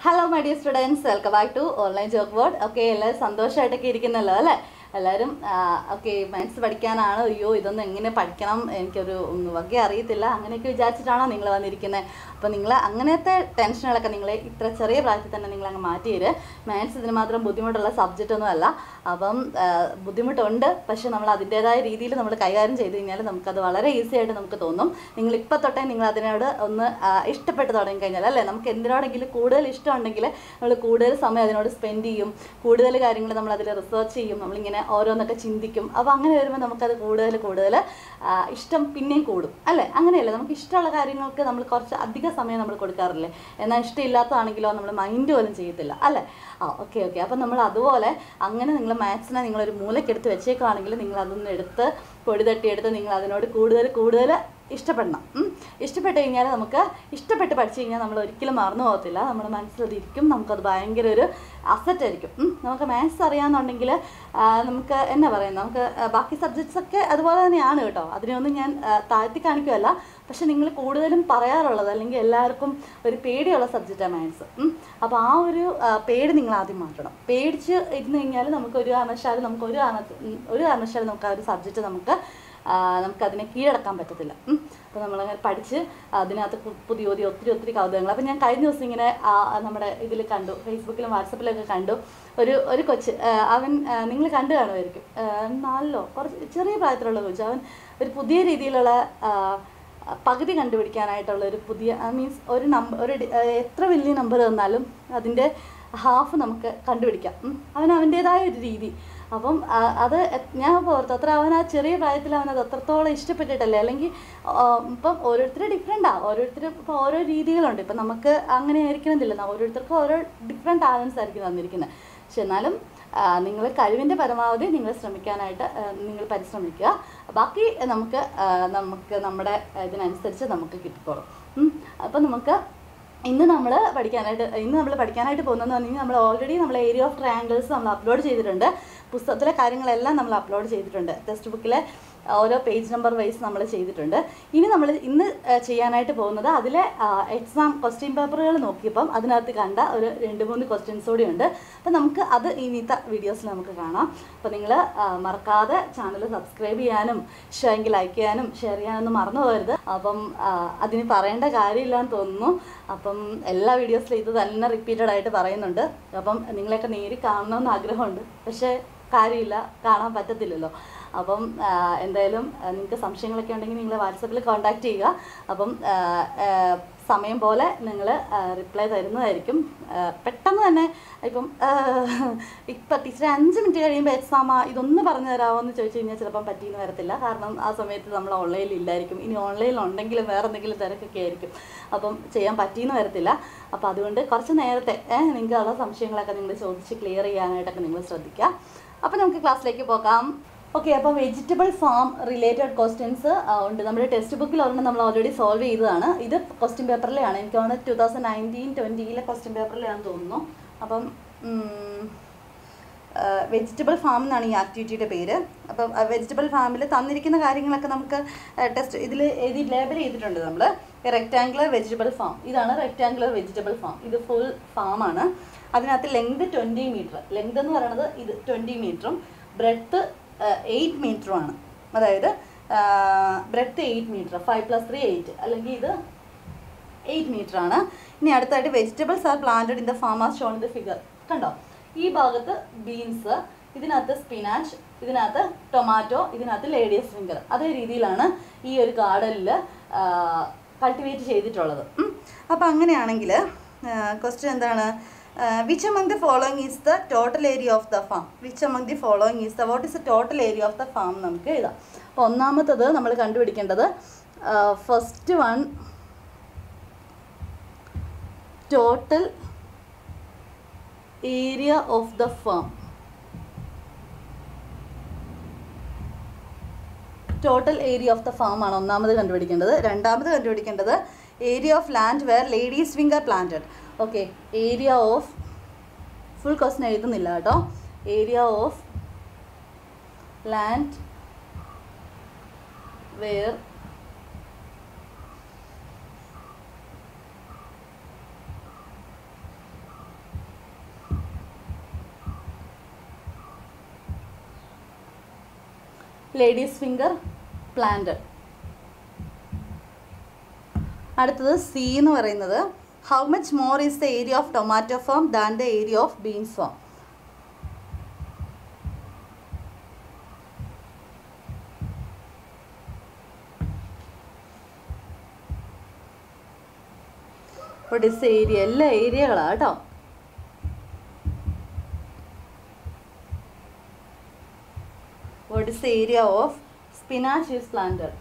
Hello my dear students welcome back to online chalk board okay എല്ലാവരും സന്തോഷമായിട്ടൊക്കെ ഇരിക്കുന്നല്ലോ അല്ലേ എല്ലാവരും ഓക്കെ മാത്സ് പഠിക്കാനാണ് അയ്യോ ഇതൊന്നും എങ്ങനെ പഠിക്കണം എനിക്കൊരു ഉം, വക അറിയത്തില്ല അങ്ങനെയൊക്കെ വിചാരിച്ചിട്ടാണോ നിങ്ങൾ വന്നിരിക്കുന്നത് അപ്പോൾ നിങ്ങൾ അങ്ങനത്തെ ടെൻഷനുകളൊക്കെ നിങ്ങൾ ഇത്ര ചെറിയ പ്രായത്തിൽ തന്നെ നിങ്ങൾ അങ്ങ് മാറ്റിയത് മാത്സ് ഇതിന് മാത്രം ബുദ്ധിമുട്ടുള്ള സബ്ജക്റ്റ് ഒന്നും അല്ല അപ്പം ആ, ബുദ്ധിമുട്ടുണ്ട് പക്ഷെ നമ്മൾ അതിൻ്റെതായ രീതിയിൽ നമ്മൾ കൈകാര്യം ചെയ്ത് കഴിഞ്ഞാൽ നമുക്കത് വളരെ ഈസി ആയിട്ട് നമുക്ക് തോന്നും നിങ്ങൾ ഇപ്പം തൊട്ടേ നിങ്ങൾ അതിനോട് ഒന്ന് ആ, ഇഷ്ടപ്പെട്ട് തുടങ്ങി കഴിഞ്ഞാൽ അല്ലേ നമുക്ക് എന്തിനോടെങ്കിലും കൂടുതൽ ഇഷ്ടമുണ്ടെങ്കിൽ നമ്മൾ കൂടുതൽ സമയം അതിനോട് സ്പെൻഡ് ചെയ്യും കൂടുതൽ കാര്യങ്ങൾ നമ്മൾ അതിൽ റിസർച്ച് ചെയ്യും നമ്മളിങ്ങനെ ഓരോന്നൊക്കെ ചിന്തിക്കും അപ്പോൾ അങ്ങനെ വരുമ്പോൾ നമുക്കത് കൂടുതൽ കൂടുതൽ ആ, ഇഷ്ടം പിന്നെയും കൂടും അല്ലേ അങ്ങനെയല്ലേ നമുക്ക് ഇഷ്ടമുള്ള കാര്യങ്ങൾക്ക് നമ്മൾ കുറച്ച് അധിക സമയം നമ്മൾ കൊടുക്കാറില്ലേ എന്നാൽ ഇഷ്ടമില്ലാത്തതാണെങ്കിലോ നമ്മൾ മൈൻഡ് പോലും ചെയ്യത്തില്ല അല്ലേ ആ ഓക്കെ ഓക്കെ അപ്പം നമ്മൾ അതുപോലെ അങ്ങനെ നിങ്ങൾ മാത്സിനെ നിങ്ങളൊരു മൂലക്കെടുത്ത് വെച്ചേക്കുവാണെങ്കിൽ നിങ്ങൾ അതൊന്ന് എടുത്ത് പൊടി തട്ടിയെടുത്ത് നിങ്ങൾ അതിനോട് കൂടുതൽ കൂടുതൽ ഇഷ്ടപ്പെടണം ഉം. ഇഷ്ടപ്പെട്ട് കഴിഞ്ഞാൽ നമുക്ക് ഇഷ്ടപ്പെട്ട് പഠിച്ചു കഴിഞ്ഞാൽ നമ്മൾ ഒരിക്കലും മറന്നു പോകത്തില്ല നമ്മുടെ മനസ്സിലത് ഇരിക്കും നമുക്കത് ഭയങ്കര ഒരു അസറ്റ് ആയിരിക്കും ഉം. നമുക്ക് മാത്സ് അറിയാമെന്നുണ്ടെങ്കിൽ ആ, നമുക്ക് എന്നാ പറയുന്നത് നമുക്ക് ആ, ബാക്കി സബ്ജക്ട്സ് ഒക്കെ അതുപോലെ തന്നെയാണ് കേട്ടോ അതിനെയൊന്നും ഞാൻ ആ, താഴ്ത്തി കാണിക്കുമല്ല പക്ഷെ നിങ്ങൾ കൂടുതലും പറയാറുള്ളത് അല്ലെങ്കിൽ എല്ലാവർക്കും ഒരു പേടിയുള്ള സബ്ജക്റ്റാണ് മാത്സ് അപ്പോൾ ആ ഒരു ആ, പേടി നിങ്ങൾ ആദ്യം മാറ്റണം പേടിച്ച് ഇരുന്ന് കഴിഞ്ഞാൽ നമുക്ക് ഒരു കാരണവശാലും നമുക്ക് ഒരു കാരണ ഒരു കാരണവശാലും നമുക്ക് ആ ഒരു സബ്ജക്റ്റ് നമുക്ക് ആ, നമുക്കതിനെ കീഴടക്കാൻ പറ്റത്തില്ല അപ്പോൾ നമ്മളങ്ങനെ പഠിച്ച് അതിനകത്ത് പു- പുതിയ പുതിയ ഒത്തിരി ഒത്തിരി കൗതുകങ്ങൾ അപ്പോൾ ഞാൻ കഴിഞ്ഞ ദിവസം ഇങ്ങനെ ആ, നമ്മുടെ ഇതിൽ കണ്ടു ഫേസ്ബുക്കിലും വാട്സപ്പിലൊക്കെ കണ്ടു ഒരു ഒരു കൊച്ച് ആ, അവൻ നിങ്ങൾ കണ്ടു കാണുമായിരിക്കും ആ, നാലിലോ കുറച്ച് ചെറിയ പ്രായത്തിലുള്ള കൊച്ച് അവൻ ഒരു പുതിയ രീതിയിലുള്ള ആ, പകുതി കണ്ടുപിടിക്കാനായിട്ടുള്ള ഒരു പുതിയ മീൻസ് ഒരു നമ്പർ ഒരു ഡി- ആ, എത്ര വലിയ നമ്പർ തന്നാലും അതിൻ്റെ ഹാഫ് നമുക്ക് കണ്ടുപിടിക്കാം ഉം. അവൻ അവൻ്റേതായ ഒരു രീതി അപ്പം ആ, അത് എ- ഞാൻ ഇപ്പോൾ ഓർത്തു അത്ര അവൻ ആ ചെറിയ പ്രായത്തിൽ അവൻ അത് അത്രത്തോളം ഇഷ്ടപ്പെട്ടിട്ടല്ലേ അല്ലെങ്കിൽ ആ, ഇപ്പം ഓരോരുത്തർ ഡിഫറെൻറ്റാണ് ഓരോരുത്തർ ഇപ്പോൾ ഓരോ രീതികളുണ്ട് ഇപ്പം നമുക്ക് അങ്ങനെ ആയിരിക്കണമെന്നില്ല ഓരോരുത്തർക്കും ഓരോ ഡിഫറെൻറ്റ് ടാലൻസ് ആയിരിക്കും തന്നിരിക്കുന്നത് പക്ഷെ എന്നാലും നിങ്ങൾ കഴിവിൻ്റെ പരമാവധി നിങ്ങൾ ശ്രമിക്കാനായിട്ട് ആ, നിങ്ങൾ പരിശ്രമിക്കുക ബാക്കി നമുക്ക് ആ, നമുക്ക് നമ്മുടെ ഇതിനനുസരിച്ച് നമുക്ക് കിട്ടിക്കോളും ഉം. അപ്പം നമുക്ക് ഇന്ന് നമ്മൾ പഠിക്കാനായിട്ട് ഇന്ന് നമ്മൾ പഠിക്കാനായിട്ട് പോകുന്നതെന്ന് പറഞ്ഞു കഴിഞ്ഞാൽ നമ്മൾ ഓൾറെഡി നമ്മൾ ഏരിയ ഓഫ് ട്രയാങ്കിൾസ് നമ്മൾ അപ്ലോഡ് ചെയ്തിട്ടുണ്ട് പുസ്തകത്തിലെ കാര്യങ്ങളെല്ലാം നമ്മൾ അപ്ലോഡ് ചെയ്തിട്ടുണ്ട് ടെക്സ്റ്റ് ബുക്കിലെ ഓരോ പേജ് നമ്പർ വൈസ് നമ്മൾ ചെയ്തിട്ടുണ്ട് ഇനി നമ്മൾ ഇന്ന് ആ, ചെയ്യാനായിട്ട് പോകുന്നത് അതിലെ എക്സാം ക്വസ്റ്റ്യൻ പേപ്പറുകൾ നോക്കിയപ്പം അതിനകത്ത് കണ്ട ഒരു രണ്ട് മൂന്ന് ക്വസ്റ്റ്യൻസ് കൂടി ഉണ്ട് അപ്പം നമുക്ക് അത് ഇനിത്തെ വീഡിയോസിൽ നമുക്ക് കാണാം അപ്പോൾ നിങ്ങൾ മറക്കാതെ ചാനൽ സബ്സ്ക്രൈബ് ചെയ്യാനും ഇഷ്ടമെങ്കിൽ ലൈക്ക് ചെയ്യാനും ഷെയർ ചെയ്യാനൊന്നും മറന്നു പോകരുത് അപ്പം ആ, അതിന് പറയേണ്ട കാര്യമില്ലാന്ന് തോന്നുന്നു അപ്പം എല്ലാ വീഡിയോസിലും ഇത് തന്നെ റിപ്പീറ്റഡ് ആയിട്ട് പറയുന്നുണ്ട് അപ്പം നിങ്ങളെയൊക്കെ നേരി കാണണമെന്ന് ആഗ്രഹമുണ്ട് പക്ഷേ കാര്യമില്ല കാണാൻ പറ്റത്തില്ലല്ലോ അപ്പം ആ, എന്തായാലും നിങ്ങൾക്ക് സംശയങ്ങളൊക്കെ ഉണ്ടെങ്കിൽ നിങ്ങൾ വാട്സപ്പിൽ കോൺടാക്റ്റ് ചെയ്യുക അപ്പം ആ, ആ, സമയം പോലെ നിങ്ങൾ റിപ്ലൈ തരുന്നതായിരിക്കും ആ, പെട്ടെന്ന് തന്നെ ഇപ്പം ഇപ്പം ടീച്ചറെ അഞ്ച് മിനിറ്റ് കഴിയുമ്പോൾ എക്സാമാ ഇതൊന്ന് പറഞ്ഞു തരാമോ എന്ന് ചോദിച്ചു കഴിഞ്ഞാൽ ചിലപ്പം പറ്റിയെന്ന് വരത്തില്ല കാരണം ആ സമയത്ത് നമ്മൾ ഓൺലൈനിൽ ഇല്ലായിരിക്കും ഇനി ഓൺലൈനിൽ ഉണ്ടെങ്കിലും വേറെ എന്തെങ്കിലും തിരക്കൊക്കെ ആയിരിക്കും അപ്പം ചെയ്യാൻ പറ്റിയെന്ന് വരത്തില്ല അപ്പോൾ അതുകൊണ്ട് കുറച്ച് നേരത്തെ ഏഹ് നിങ്ങൾക്ക് ഉള്ള സംശയങ്ങളൊക്കെ നിങ്ങൾ ചോദിച്ച് ക്ലിയർ ചെയ്യാനായിട്ടൊക്കെ നിങ്ങൾ ശ്രദ്ധിക്കുക അപ്പോൾ നമുക്ക് ക്ലാസ്സിലേക്ക് പോകാം ഓക്കെ അപ്പോൾ വെജിറ്റബിൾ ഫാം റിലേറ്റഡ് ക്വസ്റ്റ്യൻസ് ഉണ്ട് നമ്മുടെ ടെക്സ്റ്റ് ബുക്കിൽ ഒരെണ്ണം നമ്മൾ ഓൾറെഡി സോൾവ് ചെയ്തതാണ് ഇത് ക്വസ്റ്റ്യൻ പേപ്പറിലെയാണ് എനിക്ക് തോന്നുന്നത് ടു തൗസൻഡ് നയൻറ്റീൻ ട്വൻറ്റിയിലെ ക്വസ്റ്റ്യൻ പേപ്പറിലാണെന്ന് തോന്നുന്നു അപ്പം വെജിറ്റബിൾ ഫാം എന്നാണ് ഈ ആക്ടിവിറ്റിയുടെ പേര് അപ്പം വെജിറ്റബിൾ ഫാമിൽ തന്നിരിക്കുന്ന കാര്യങ്ങളൊക്കെ നമുക്ക് ടെസ്റ്റ് ഇതിൽ എഴുതി ലേബൽ ചെയ്തിട്ടുണ്ട് നമ്മൾ റെക്റ്റാങ്കുലർ വെജിറ്റബിൾ ഫാം ഇതാണ് റെക്റ്റാങ്കുലർ വെജിറ്റബിൾ ഫാം ഇത് ഫുൾ ഫാമാണ് അതിനകത്ത് ലെങ്ത് ട്വൻറ്റി മീറ്റർ ലെങ്ത് എന്ന് പറയുന്നത് ഇത് ട്വൻറ്റി മീറ്ററും ബ്രെഡ്ത്ത് എയ്റ്റ് മീറ്ററുമാണ് അതായത് breadth eight metre five plus three eight അല്ലെങ്കിൽ ഇത് എയ്റ്റ് മീറ്റർ ആണ് ഇനി അടുത്തായിട്ട് vegetables are planted in the farm are shown in the figure കണ്ടോ ഈ ഭാഗത്ത് ബീൻസ് ഇതിനകത്ത് സ്പിനാച്ച് ഇതിനകത്ത് ടൊമാറ്റോ ഇതിനകത്ത് ലേഡീസ് ഫിംഗർ അതേ രീതിയിലാണ് ഈ ഒരു ഗാർഡനിൽ കൾട്ടിവേറ്റ് ചെയ്തിട്ടുള്ളത് അപ്പോൾ അങ്ങനെയാണെങ്കിൽ ക്വസ്റ്റ്യൻ എന്താണ് which among the following is the total area of the farm which among the following is the what is the total area of the farm നമുക്ക് എഴുതാം അപ്പോൾ ഒന്നാമത്തത് നമ്മൾ കണ്ടുപിടിക്കേണ്ടത് first one total area of the farm total area of the farm ആണ് ഒന്നാമത് കണ്ടുപിടിക്കേണ്ടത് രണ്ടാമത് കണ്ടുപിടിക്കേണ്ടത് area of land where ladies finger planted okay area of full question എഴുതുന്നില്ല കേട്ടോ area of land where ladies finger plant അടുത്തത് C എന്ന് പറയുന്നത് how much more is the area of tomato farm than the area of beans farm what is area എല്ലാ ഏരിയകളാണ് കേട്ടോ what is the area of spinach is planted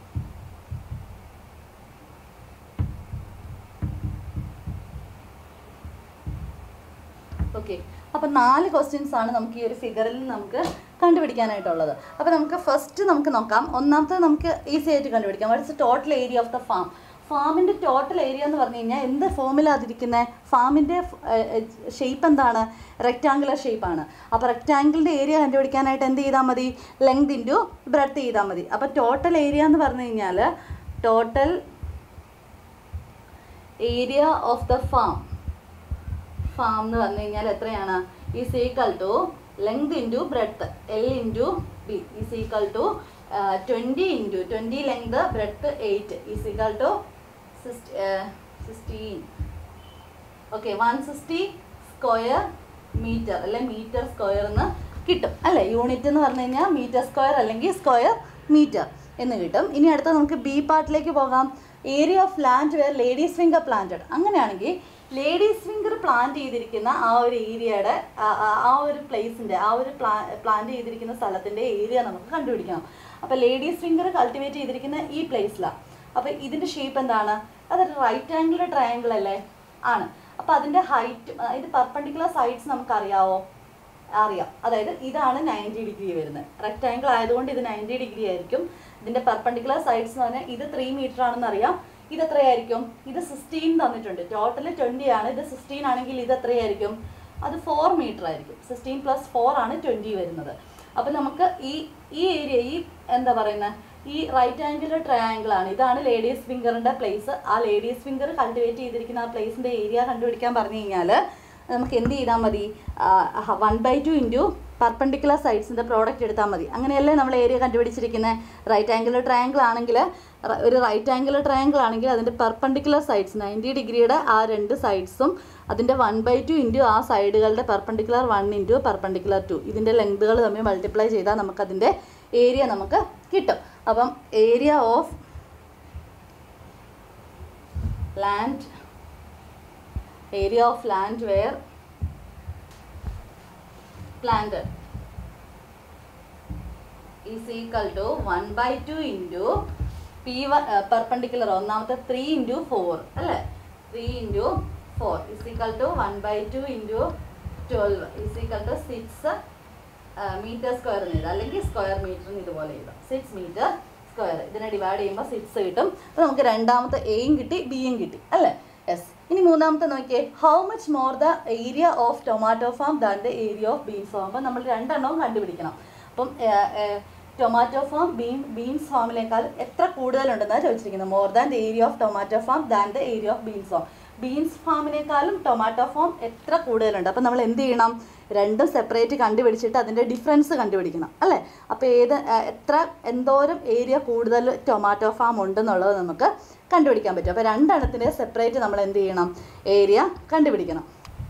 okay അപ്പോൾ നാല് questions ആണ് നമുക്ക് ഈ ഒരു ഫിഗറിൽ നമുക്ക് കണ്ടുപിടിക്കാനായിട്ടുള്ളത് അപ്പോൾ നമുക്ക് ഫസ്റ്റ് നമുക്ക് നോക്കാം ഒന്നാമത്തെ നമുക്ക് ഈസി ആയിട്ട് കണ്ടുപിടിക്കാം what's total area of the farm ഫാമിൻ്റെ ടോട്ടൽ ഏരിയ എന്ന് പറഞ്ഞു കഴിഞ്ഞാൽ എന്ത് ഫോമിലാതിരിക്കുന്നത് ഫാമിൻ്റെ ഷേപ്പ് എന്താണ് റെക്റ്റാങ്കുലർ ഷേപ്പാണ് അപ്പോൾ റെക്റ്റാങ്കിളിൻ്റെ ഏരിയ കണ്ടുപിടിക്കാനായിട്ട് എന്ത് ചെയ്താൽ മതി ലെങ്ത് ഇൻറ്റു ബ്രെഡ്ത്ത് ചെയ്താൽ മതി അപ്പോൾ ടോട്ടൽ ഏരിയ എന്ന് പറഞ്ഞു കഴിഞ്ഞാൽ total area of the farm farm എന്ന് പറഞ്ഞു കഴിഞ്ഞാൽ എത്രയാണ് is equal to length into breadth L into B is equal to twenty into twenty length breadth eight is equal to sixteen okay one sixty square metre അല്ലെ metre square എന്ന് കിട്ടും അല്ലേ unit എന്ന് പറഞ്ഞു കഴിഞ്ഞാൽ മീറ്റർ സ്ക്വയർ അല്ലെങ്കിൽ square metre എന്ന് കിട്ടും ഇനി അടുത്ത നമുക്ക് ബി പാർട്ടിലേക്ക് പോകാം area of land where ladies finger planted അങ്ങനെയാണെങ്കിൽ ലേഡീസ് ഫിംഗർ പ്ലാന്റ് ചെയ്തിരിക്കുന്ന ആ ഒരു ഏരിയയുടെ ആ ഒരു പ്ലേസിൻ്റെ ആ ഒരു പ്ലാ പ്ലാന്റ് ചെയ്തിരിക്കുന്ന സ്ഥലത്തിൻ്റെ ഏരിയ നമുക്ക് കണ്ടുപിടിക്കണം അപ്പോൾ ലേഡീസ് ഫിംഗർ കൾട്ടിവേറ്റ് ചെയ്തിരിക്കുന്ന ഈ പ്ലേസിലാണ് അപ്പോൾ ഇതിൻ്റെ ഷേപ്പ് എന്താണ് അതൊരു റൈറ്റ് ആംഗിൾ ട്രയാങ്കിൾ അല്ലേ ആണ് അപ്പോൾ അതിൻ്റെ ഹൈറ്റ് ഇത് പെർപ്പണ്ടിക്കുലർ സൈഡ്സ് നമുക്കറിയാവോ അറിയാം അതായത് ഇതാണ് നയൻറ്റി ഡിഗ്രി വരുന്നത് റെക്റ്റാങ്കിൾ ആയതുകൊണ്ട് ഇത് നയൻറ്റി ഡിഗ്രി ആയിരിക്കും ഇതിൻ്റെ പെർപ്പണ്ടിക്കുലർ സൈഡ്സ് എന്ന് പറഞ്ഞാൽ ഇത് ത്രീ മീറ്റർ ആണെന്ന് അറിയാം ഇത് എത്രയായിരിക്കും ഇത് സിക്സ്റ്റീൻ തന്നിട്ടുണ്ട് ടോട്ടൽ ട്വൻറ്റി ആണ് ഇത് സിക്സ്റ്റീൻ ആണെങ്കിൽ ഇത് എത്രയായിരിക്കും അത് ഫോർ മീറ്റർ ആയിരിക്കും സിക്സ്റ്റീൻ പ്ലസ് ഫോർ ആണ് ട്വൻറ്റി വരുന്നത് അപ്പം നമുക്ക് ഈ ഈ ഏരിയ ഈ എന്താ പറയുന്നത് ഈ റൈറ്റ് ആംഗിൾ ട്രയാങ്കിൾ ആണ് ഇതാണ് ലേഡീസ് ഫിംഗറിൻ്റെ പ്ലേസ് ആ ലേഡീസ് ഫിംഗർ കൾട്ടിവേറ്റ് ചെയ്തിരിക്കുന്ന ആ പ്ലേസിൻ്റെ ഏരിയ കണ്ടുപിടിക്കാൻ പറഞ്ഞു കഴിഞ്ഞാൽ നമുക്ക് എന്ത് ചെയ്താൽ മതി one by two into perpendicular സൈഡ്സിൻ്റെ പ്രോഡക്റ്റ് എടുത്താൽ മതി അങ്ങനെയല്ലേ നമ്മൾ ഏരിയ കണ്ടുപിടിച്ചിരിക്കുന്നത് റൈറ്റ് ആംഗിൾ ട്രയാങ്കിൾ ആണെങ്കിൽ ഒരു റൈറ്റ് ആംഗിൾ ട്രയാങ്കിൾ ആണെങ്കിൽ അതിൻ്റെ പെർപ്പണ്ടിക്കുലർ സൈഡ്സ് നയൻറ്റി ഡിഗ്രിയുടെ ആ രണ്ട് സൈഡ്സും അതിൻ്റെ വൺ ബൈ ടു ഇൻറ്റു ആ സൈഡുകളുടെ perpendicular one into perpendicular two ഇതിൻ്റെ ലെങ്തുകൾ തമ്മിൽ മൾട്ടിപ്ലൈ ചെയ്താൽ നമുക്കതിൻ്റെ ഏരിയ നമുക്ക് കിട്ടും അപ്പം area of land area of land where planted is equal to 1 by 2 into P perpendicular ഒന്നാമത്തെ ത്രീ ഇൻറ്റു ഫോർ അല്ലേ three into four is equal to one by two into twelve is equal to six metre square എന്ന് എഴുതാം അല്ലെങ്കിൽ square മീറ്ററിന് ഇതുപോലെ എഴുതാം six metre square ഇതിനെ divide ചെയ്യുമ്പോൾ സിക്സ് കിട്ടും അപ്പോൾ നമുക്ക് രണ്ടാമത്തെ എയും കിട്ടി ബിയും കിട്ടി അല്ലേ യെസ് ഇനി മൂന്നാമത്തെ നോക്കിയേ how much more the area of tomato farm than the area of beans farm അപ്പം നമ്മൾ രണ്ടെണ്ണവും കണ്ടുപിടിക്കണം അപ്പം ടൊമാറ്റോ ഫാം ബീൻ ബീൻസ് ഫാമിനേക്കാൾ എത്ര കൂടുതലുണ്ടെന്നാണ് ചോദിച്ചിരിക്കുന്നത് more than the area of tomato farm than the area of beans farm beans ഫാമിനേക്കാളും ടൊമാറ്റോ ഫാം എത്ര കൂടുതലുണ്ട് അപ്പം നമ്മൾ എന്ത് ചെയ്യണം രണ്ടും സെപ്പറേറ്റ് കണ്ടുപിടിച്ചിട്ട് അതിൻ്റെ ഡിഫറൻസ് കണ്ടുപിടിക്കണം അല്ലേ അപ്പോൾ ഏത് എത്ര എന്തോരം ഏരിയ കൂടുതൽ ടൊമാറ്റോ ഫാം ഉണ്ടെന്നുള്ളത് നമുക്ക് കണ്ടുപിടിക്കാൻ പറ്റും അപ്പോൾ രണ്ടെണ്ണത്തിൻ്റെ സെപ്പറേറ്റ് നമ്മൾ എന്ത് ചെയ്യണം ഏരിയ കണ്ടുപിടിക്കണം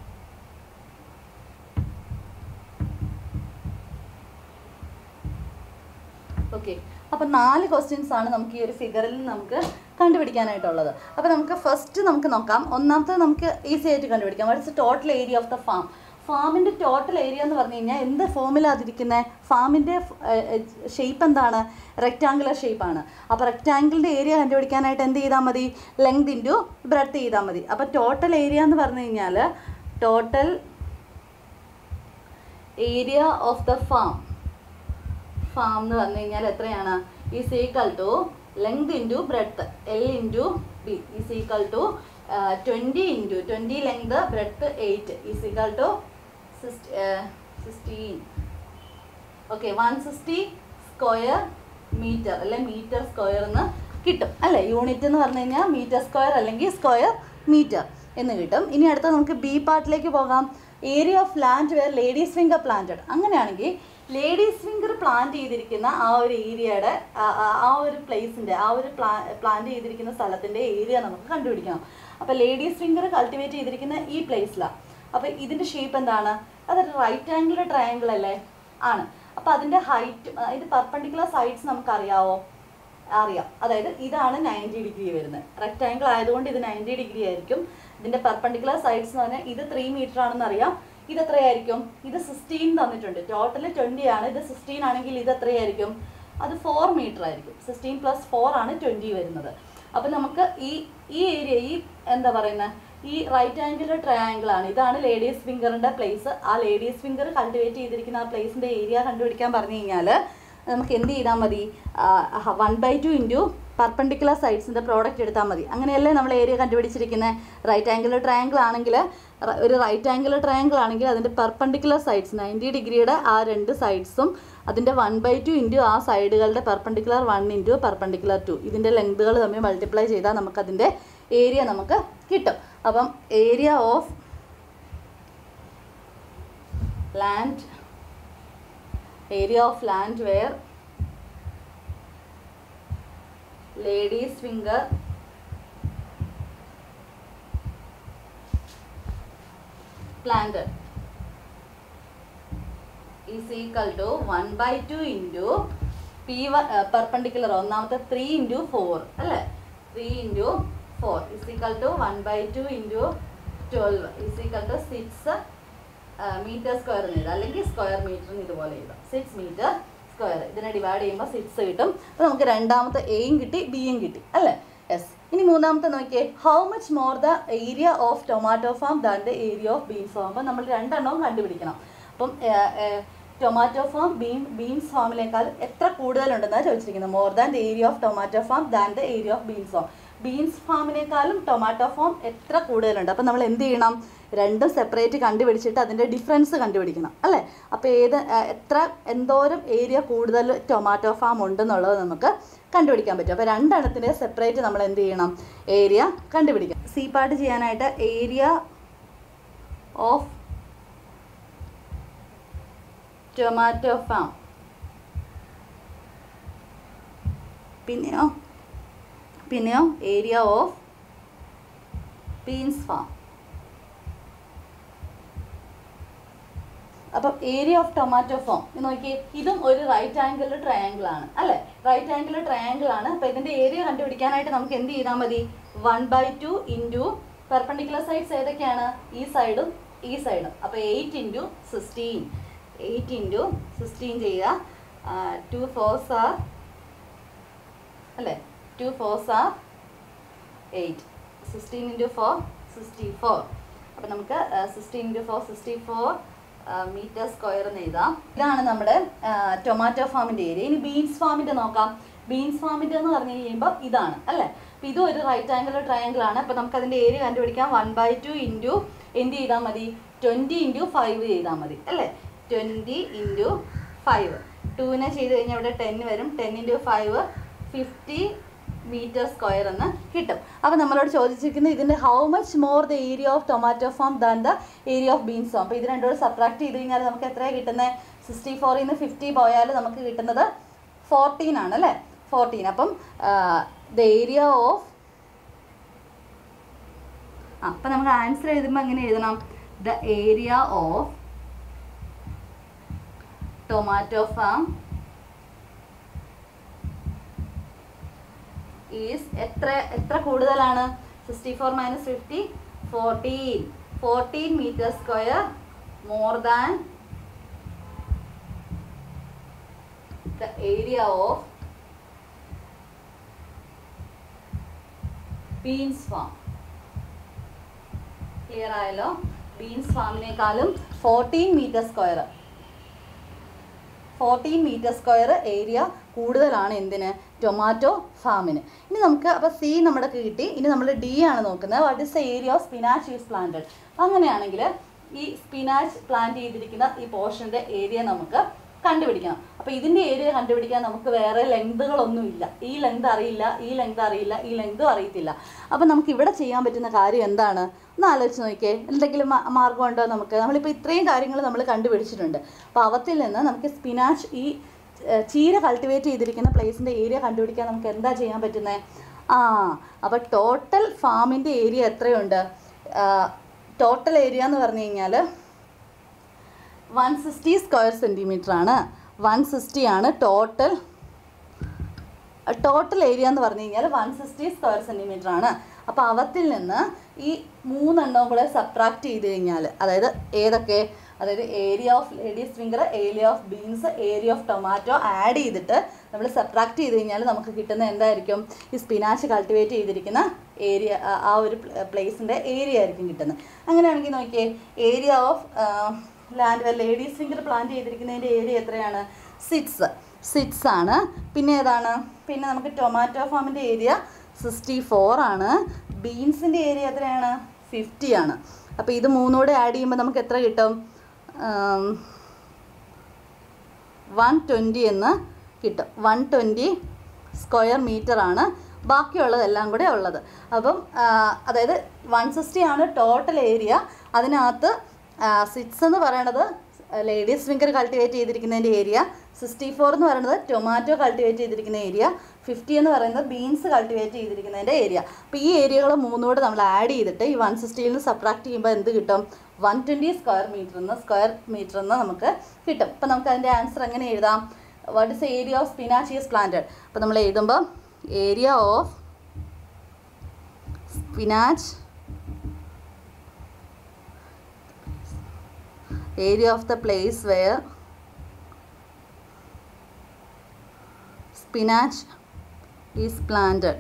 ഓക്കെ അപ്പോൾ നാല് ക്വസ്റ്റ്യൻസ് ആണ് നമുക്ക് ഈ ഒരു ഫിഗറിൽ നമുക്ക് കണ്ടുപിടിക്കാനായിട്ടുള്ളത് അപ്പോൾ നമുക്ക് ഫസ്റ്റ് നമുക്ക് നോക്കാം ഒന്നാമത്തെ നമുക്ക് ഈസി ആയിട്ട് കണ്ടുപിടിക്കാം what's total area of the farm ഫാമിൻ്റെ ടോട്ടൽ ഏരിയ എന്ന് പറഞ്ഞു കഴിഞ്ഞാൽ എന്ത് ഫോമിലാതിരിക്കുന്നത് ഫാമിൻ്റെ ഷേപ്പ് എന്താണ് റെക്റ്റാങ്കുലർ ഷേപ്പാണ് അപ്പോൾ റെക്റ്റാങ്കിളിൻ്റെ ഏരിയ കണ്ടുപിടിക്കാനായിട്ട് എന്ത് ചെയ്താൽ മതി ലെങ്ത് ഇൻറ്റു ബ്രെഡ്ത്ത് ചെയ്താൽ മതി അപ്പോൾ ടോട്ടൽ ഏരിയ എന്ന് പറഞ്ഞു കഴിഞ്ഞാൽ total area of the farm farm എന്ന് പറഞ്ഞു കഴിഞ്ഞാൽ എത്രയാണ് is equal to length into breadth L into B is equal to twenty into twenty length breadth eight is equal to sixteen okay one sixty square metre അല്ലെ metre square എന്ന് കിട്ടും അല്ലേ unit എന്ന് പറഞ്ഞു കഴിഞ്ഞാൽ മീറ്റർ സ്ക്വയർ അല്ലെങ്കിൽ square metre എന്ന് കിട്ടും ഇനി അടുത്ത നമുക്ക് ബി പാർട്ടിലേക്ക് പോകാം area of land where ladies finger planted അങ്ങനെയാണെങ്കിൽ ലേഡീസ് ഫിംഗർ പ്ലാന്റ് ചെയ്തിരിക്കുന്ന ആ ഒരു ഏരിയയുടെ ആ ഒരു പ്ലേസിൻ്റെ ആ ഒരു പ്ലാ പ്ലാന്റ് ചെയ്തിരിക്കുന്ന സ്ഥലത്തിൻ്റെ ഏരിയ നമുക്ക് കണ്ടുപിടിക്കണം അപ്പോൾ ലേഡീസ് ഫിംഗർ കൾട്ടിവേറ്റ് ചെയ്തിരിക്കുന്ന ഈ പ്ലേസിലാണ് അപ്പോൾ ഇതിൻ്റെ ഷേപ്പ് എന്താണ് അതൊരു റൈറ്റ് ആംഗിൾ ട്രയാങ്കിൾ അല്ലേ ആണ് അപ്പോൾ അതിൻ്റെ ഹൈറ്റ് അതിൻ്റെ പെർപ്പണ്ടിക്കുലർ സൈഡ്സ് നമുക്കറിയാവോ അറിയാം അതായത് ഇതാണ് നയൻറ്റി ഡിഗ്രി വരുന്നത് റെക്റ്റാങ്കിൾ ആയതുകൊണ്ട് ഇത് നയൻറ്റി ഡിഗ്രി ആയിരിക്കും ഇതിൻ്റെ പെർപ്പണ്ടിക്കുലർ സൈഡ്സ് എന്ന് പറഞ്ഞാൽ ഇത് ത്രീ മീറ്റർ ആണെന്ന് അറിയാം ഇത് എത്രയായിരിക്കും ഇത് സിക്സ്റ്റീൻ തന്നിട്ടുണ്ട് ടോട്ടൽ ട്വൻറ്റി ആണ് ഇത് സിക്സ്റ്റീൻ ആണെങ്കിൽ ഇത് എത്രയായിരിക്കും അത് ഫോർ മീറ്റർ ആയിരിക്കും സിക്സ്റ്റീൻ പ്ലസ് ഫോർ ആണ് ട്വൻറ്റി വരുന്നത് അപ്പം നമുക്ക് ഈ ഈ ഏരിയ ഈ എന്താ പറയുന്നത് ഈ റൈറ്റ് ആംഗിൾ ട്രയാങ്കിൾ ആണ് ഇതാണ് ലേഡീസ് ഫിംഗറിൻ്റെ പ്ലേസ് ആ ലേഡീസ് ഫിംഗർ കൾട്ടിവേറ്റ് ചെയ്തിരിക്കുന്ന ആ പ്ലേസിൻ്റെ ഏരിയ കണ്ടുപിടിക്കാൻ പറഞ്ഞു കഴിഞ്ഞാൽ നമുക്ക് എന്ത് ചെയ്താൽ മതി one by two into perpendicular സൈഡ്സിൻ്റെ പ്രോഡക്റ്റ് എടുത്താൽ മതി അങ്ങനെയല്ലേ നമ്മൾ ഏരിയ കണ്ടുപിടിച്ചിരിക്കുന്നത് റൈറ്റ് ആംഗിൾ ട്രയാങ്കിൾ ആണെങ്കിൽ റ- ഒരു റൈറ്റ് ആംഗിൾ ട്രയാങ്കിൾ ആണെങ്കിൽ അതിൻ്റെ പെർപ്പണ്ടിക്കുലർ സൈഡ്സ് നയൻറ്റി ഡിഗ്രിയുടെ ആ രണ്ട് സൈഡ്സും അതിൻ്റെ വൺ ബൈ ടു ഇൻറ്റു ആ സൈഡുകളുടെ perpendicular one into perpendicular two ഇതിൻ്റെ ലെങ്തുകൾ തമ്മിൽ മൾട്ടിപ്ലൈ ചെയ്താൽ നമുക്കതിൻ്റെ ഏരിയ നമുക്ക് കിട്ടും അപ്പം area of land area of land where lady's finger planted is equal to 1 by 2 into p perpendicular ഒന്നാമത്തെ ത്രീ ഇൻറ്റു ഫോർ അല്ലേ three into four is equal to one by two into twelve is equal to six metre square എന്ന് എഴുതാം അല്ലെങ്കിൽ square മീറ്ററിന് ഇതുപോലെ എഴുതാം six metre square ഇതിനെ divide ചെയ്യുമ്പോൾ സിക്സ് കിട്ടും അപ്പോൾ നമുക്ക് രണ്ടാമത്തെ എയും കിട്ടി ബിയും കിട്ടി അല്ലേ യെസ് ഇനി മൂന്നാമത്തെ നോക്കിയേ how much more the area of tomato farm than the area of beans farm അപ്പോൾ നമ്മൾ രണ്ടെണ്ണവും കണ്ടുപിടിക്കണം അപ്പം ടൊമാറ്റോ ഫാം ബീൻ ബീൻസ് ഫാമിനേക്കാൾ എത്ര കൂടുതലുണ്ടെന്നാണ് ചോദിച്ചിരിക്കുന്നത് more than the area of tomato farm than the area of beans farm beans ഫാമിനേക്കാളും ടൊമാറ്റോ ഫാം എത്ര കൂടുതലുണ്ട് അപ്പം നമ്മൾ എന്ത് ചെയ്യണം രണ്ടും സെപ്പറേറ്റ് കണ്ടുപിടിച്ചിട്ട് അതിൻ്റെ ഡിഫറൻസ് കണ്ടുപിടിക്കണം അല്ലേ അപ്പോൾ ഏത് ആ, എത്ര എന്തോരം ഏരിയ കൂടുതൽ ടൊമാറ്റോ ഫാം ഉണ്ടെന്നുള്ളത് നമുക്ക് കണ്ടുപിടിക്കാൻ പറ്റും അപ്പോൾ രണ്ടെണ്ണത്തിൻ്റെ സെപ്പറേറ്റ് നമ്മൾ എന്ത് ചെയ്യണം ഏരിയ കണ്ടുപിടിക്കണം സി പാർട്ട് ചെയ്യാനായിട്ട് ഏരിയ ഓഫ് ടൊമാറ്റോ ഫാം പിന്നെയോ പിന്നെയോ ഏരിയ ഓഫ് ബീൻസ് ഫാം അപ്പം ഏരിയ ഓഫ് ടൊമാറ്റോ ഫോം നോക്കിയേ ഇതും ഒരു റൈറ്റ് ആംഗിൾ ട്രയാങ്കിൾ ആണ് അല്ലേ റൈറ്റ് ആംഗിൾ ട്രയാങ്കിൾ ആണ് അപ്പം ഇതിന്റെ ഏരിയ കണ്ടുപിടിക്കാനായിട്ട് നമുക്ക് എന്ത് ചെയ്താൽ മതി one by two into perpendicular sides ഏതൊക്കെയാണ് ഈ സൈഡും ഈ സൈഡും അപ്പോൾ eight into sixteen eight into sixteen ചെയ്യുക ടു ഫോർസ് ആർ അല്ലേ two fours are eight sixteen into four sixty four അപ്പം നമുക്ക് sixteen into four sixty four metre square എന്ന് എഴുതാം ഇതാണ് നമ്മുടെ ടൊമാറ്റോ ഫാമിൻ്റെ ഏരിയ ഇനി ബീൻസ് ഫാമിൻ്റെ നോക്കാം ബീൻസ് ഫാമിൻ്റെ എന്ന് പറഞ്ഞു കഴിയുമ്പോൾ ഇതാണ് അല്ലേ അപ്പം ഇതും ഒരു റൈറ്റ് ആംഗിൾ ട്രയാങ്കിൾ ആണ് അപ്പോൾ നമുക്ക് അതിൻ്റെ ഏരിയ കണ്ടുപിടിക്കാം വൺ ബൈ ടു ഇൻറ്റു എന്ത് ചെയ്താൽ മതി ട്വൻറ്റി ഇൻറ്റു ഫൈവ് ചെയ്താൽ മതി അല്ലേ ട്വൻറ്റി ഇൻറ്റു ഫൈവ് ടൂവിനെ ചെയ്ത് കഴിഞ്ഞാൽ ഇവിടെ ടെൻ വരും ten into five fifty metre square എന്ന് കിട്ടും അപ്പോൾ നമ്മളോട് ചോദിച്ചിരിക്കുന്നത് ഇതിൻ്റെ how much more the area of tomato farm than the area of beans farm അപ്പോൾ ഇത് രണ്ടുകൂടെ സബ്ട്രാക്ട് ചെയ്ത് കഴിഞ്ഞാൽ നമുക്ക് എത്രയാണ് കിട്ടുന്നത് സിക്സ്റ്റി ഫോറിൽ നിന്ന് ഫിഫ്റ്റി പോയാൽ നമുക്ക് കിട്ടുന്നത് ഫോർട്ടീൻ ആണ് അല്ലേ ഫോർട്ടീൻ അപ്പം ദ ഏരിയ ഓഫ് ആ അപ്പം നമുക്ക് ആൻസർ എഴുതുമ്പോൾ എങ്ങനെ എഴുതണം the area of tomato farm is എത്ര എത്ര കൂടുതലാണ് sixty four minus fifty fourteen fourteen metre square more than the area of beans farm clear ആയല്ലോ ബീൻസ് ഫാമിനേക്കാളും fourteen metre square fourteen metre square area കൂടുതലാണ് എന്തിന് ടൊമാറ്റോ ഫാമിന് ഇനി നമുക്ക് അപ്പോൾ സി നമ്മുടെ കിട്ടി ഇനി നമ്മൾ ഡി ആണ് നോക്കുന്നത് what is the area of spinach is planted അങ്ങനെയാണെങ്കിൽ ഈ സ്പിനാച്ച് പ്ലാന്റ് ചെയ്തിരിക്കുന്ന ഈ പോർഷൻ്റെ ഏരിയ നമുക്ക് കണ്ടുപിടിക്കണം അപ്പോൾ ഇതിൻ്റെ ഏരിയ കണ്ടുപിടിക്കാൻ നമുക്ക് വേറെ ലെങ്തുകളൊന്നും ഇല്ല ഈ ലെങ്ത് അറിയില്ല ഈ ലെങ്ത് അറിയില്ല ഈ ലെങ്തും അറിയത്തില്ല അപ്പോൾ നമുക്ക് ഇവിടെ ചെയ്യാൻ പറ്റുന്ന കാര്യം എന്താണ് ഒന്ന് ആലോചിച്ച് നോക്കിയേ എന്തെങ്കിലും മാ- മാർഗമുണ്ടോ നമുക്ക് നമ്മളിപ്പോൾ ഇത്രയും കാര്യങ്ങൾ നമ്മൾ കണ്ടുപിടിച്ചിട്ടുണ്ട് അപ്പോൾ അവത്തിൽ നിന്ന് നമുക്ക് സ്പിനാച്ച് ഈ ഏഹ്, ചീര കൾട്ടിവേറ്റ് ചെയ്തിരിക്കുന്ന പ്ലേസിൻ്റെ ഏരിയ കണ്ടുപിടിക്കാൻ നമുക്ക് എന്താ ചെയ്യാൻ പറ്റുന്നത് ആ അപ്പോൾ ടോട്ടൽ ഫാമിൻ്റെ ഏരിയ എത്രയുണ്ട് ടോട്ടൽ ഏരിയ എന്ന് പറഞ്ഞു കഴിഞ്ഞാൽ വൺ സിക്സ്റ്റി സ്ക്വയർ സെൻറ്റിമീറ്റർ ആണ് വൺ സിക്സ്റ്റി ആണ് ടോട്ടൽ ടോട്ടൽ ഏരിയ എന്ന് പറഞ്ഞു കഴിഞ്ഞാൽ വൺ സിക്സ്റ്റി സ്ക്വയർ സെൻറ്റിമീറ്റർ ആണ് അപ്പോൾ അവത്തിൽ നിന്ന് ഈ മൂന്നെണ്ണവും കൂടെ സബ്ട്രാക്ട് ചെയ്ത് കഴിഞ്ഞാൽ അതായത് ഏതൊക്കെ അതായത് area of ladies finger area of beans area of tomato add ചെയ്തിട്ട് നമ്മൾ സബ്ട്രാക്ട് ചെയ്ത് കഴിഞ്ഞാൽ നമുക്ക് കിട്ടുന്ന എന്തായിരിക്കും ഈ സ്പിനാച്ച് കൾട്ടിവേറ്റ് ചെയ്തിരിക്കുന്ന ഏരിയ ആ ഒരു പ്ലേസിൻ്റെ ഏരിയ ആയിരിക്കും കിട്ടുന്നത് അങ്ങനെയാണെങ്കിൽ നോക്കിയേ area of land ladies finger plant ചെയ്തിരിക്കുന്നതിൻ്റെ ഏരിയ എത്രയാണ് സിക്സ് സിക്സ് ആണ് പിന്നെ ഏതാണ് പിന്നെ നമുക്ക് ടൊമാറ്റോ ഫാമിൻ്റെ ഏരിയ സിക്സ്റ്റി ഫോർ ആണ് ബീൻസിൻ്റെ ഏരിയ എത്രയാണ് ഫിഫ്റ്റി ആണ് അപ്പോൾ ഇത് മൂന്നൂടെ ആഡ് ചെയ്യുമ്പോൾ നമുക്ക് എത്ര കിട്ടും വൺ ട്വൻറ്റി എന്ന് കിട്ടും വൺ ട്വൻറ്റി സ്ക്വയർ മീറ്റർ ആണ് ബാക്കിയുള്ളതെല്ലാം കൂടെ ഉള്ളത് അപ്പം ആ, അതായത് വൺ സിക്സ്റ്റി ആണ് ടോട്ടൽ ഏരിയ അതിനകത്ത് സിക്സ് എന്ന് പറയണത് ലേഡീസ് ഫിംഗർ കൾട്ടിവേറ്റ് ചെയ്തിരിക്കുന്നതിൻ്റെ ഏരിയ സിക്സ്റ്റി ഫോർ എന്ന് പറയുന്നത് ടൊമാറ്റോ കൾട്ടിവേറ്റ് ചെയ്തിരിക്കുന്ന ഏരിയ ഫിഫ്റ്റി എന്ന് പറയുന്നത് ബീൻസ് കൾട്ടിവേറ്റ് ചെയ്തിരിക്കുന്നതിൻ്റെ ഏരിയ അപ്പോൾ ഈ ഏരിയകൾ മൂന്നുകൂടെ നമ്മൾ ആഡ് ചെയ്തിട്ട് ഈ വൺ സിക്സ്റ്റിയിൽ നിന്ന് സബ്ട്രാക്ട് ചെയ്യുമ്പോൾ എന്ത് കിട്ടും വൺ ട്വൻറ്റി സ്ക്വയർ മീറ്റർ എന്ന് സ്ക്വയർ മീറ്റർ എന്ന് നമുക്ക് കിട്ടും അപ്പോൾ നമുക്ക് അതിൻ്റെ ആൻസർ എങ്ങനെ എഴുതാം what is area of spinach is planted അപ്പോൾ നമ്മൾ എഴുതുമ്പോൾ area of spinach area of the place where spinach is planted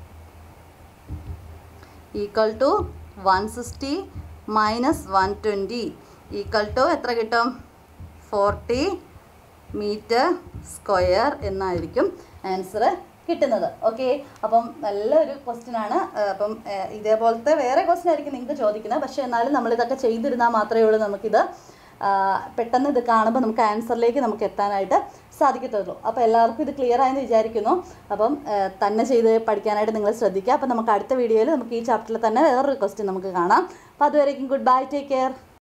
equal to 160 minus 120 equal to എത്ര കിട്ടും ഫോർട്ടി മീറ്റർ സ്ക്വയർ എന്നായിരിക്കും ആൻസർ കിട്ടുന്നത് ഓക്കെ അപ്പം നല്ലൊരു ക്വസ്റ്റ്യൻ ആണ് ആ, അപ്പം ആ, ഇതേപോലത്തെ വേറെ ക്വസ്റ്റ്യൻ ആയിരിക്കും നിങ്ങൾക്ക് ചോദിക്കുന്നത് പക്ഷേ എന്നാലും നമ്മളിതൊക്കെ ചെയ്തിരുന്നാൽ മാത്രമേ ഉള്ളൂ നമുക്കിത് ആ, പെട്ടെന്ന് ഇത് കാണുമ്പോൾ നമുക്ക് ആൻസറിലേക്ക് നമുക്ക് എത്താനായിട്ട് സാധിക്കത്തുള്ളൂ അപ്പോൾ എല്ലാവർക്കും ഇത് ക്ലിയർ ആയെന്ന് വിചാരിക്കുന്നു അപ്പം ആ, തന്നെ ചെയ്ത് പഠിക്കാനായിട്ട് നിങ്ങൾ ശ്രദ്ധിക്കുക അപ്പം നമുക്ക് അടുത്ത വീഡിയോയിൽ നമുക്ക് ഈ ചാപ്റ്ററിൽ തന്നെ വേറൊരു ക്വസ്റ്റ്യൻ നമുക്ക് കാണാം അപ്പോൾ അതുവരേക്കും ഗുഡ് ബൈ ടേക്ക് കെയർ